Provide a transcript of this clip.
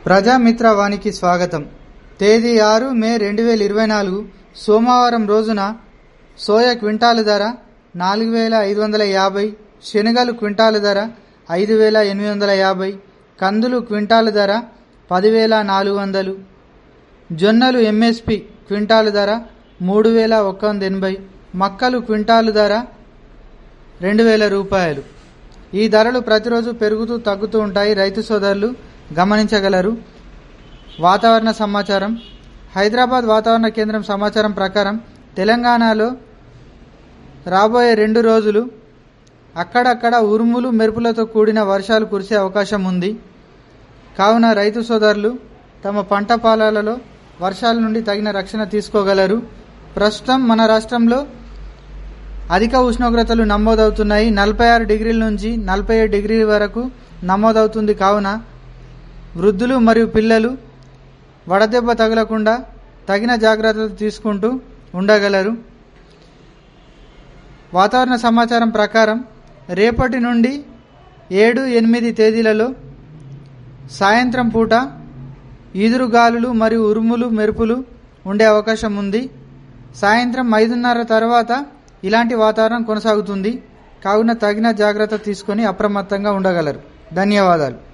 ప్రజామిత్ర వానికి స్వాగతం తేదీ ఆరు మే రెండు వేల ఇరవై నాలుగు సోమవారం రోజున సోయా క్వింటాలు ధర నాలుగు వేల ఐదు వందల యాభై శనగలు క్వింటాలు ధర ఐదు వేల ఎనిమిది వందల యాభై కందులు క్వింటాలు ధర పదివేల నాలుగు వందలు జొన్నలు ఎంఎస్పి క్వింటాలు ధర మూడు వేల ఒక్క వంద ఎనభై మక్కలు క్వింటాలు ధర రెండు వేల రూపాయలు ఈ ధరలు ప్రతిరోజు పెరుగుతూ తగ్గుతూ ఉంటాయి రైతు సోదరులు గమనించగలరు వాతావరణ సమాచారం హైదరాబాద్ వాతావరణ కేంద్రం సమాచారం ప్రకారం తెలంగాణలో రాబోయే రెండు రోజులు అక్కడక్కడ ఉరుములు మెరుపులతో కూడిన వర్షాలు కురిసే అవకాశం ఉంది కావున రైతు సోదరులు తమ పంట పొలాలలో వర్షాల నుండి తగిన రక్షణ తీసుకోగలరు ప్రస్తుతం మన రాష్ట్రంలో అధిక ఉష్ణోగ్రతలు నమోదవుతున్నాయి నలభై ఆరు డిగ్రీల నుంచి నలభై ఏడు డిగ్రీల వరకు నమోదవుతుంది కావున వృద్ధులు మరియు పిల్లలు వడదెబ్బ తగలకుండా తగిన జాగ్రత్తలు తీసుకుంటూ ఉండగలరు వాతావరణ సమాచారం ప్రకారం రేపటి నుండి ఏడు ఎనిమిది తేదీలలో సాయంత్రం పూట ఈదురుగాలులు మరియు ఉరుములు మెరుపులు ఉండే అవకాశం ఉంది సాయంత్రం ఐదున్నర తర్వాత ఇలాంటి వాతావరణం కొనసాగుతుంది కావున తగిన జాగ్రత్త తీసుకొని అప్రమత్తంగా ఉండగలరు ధన్యవాదాలు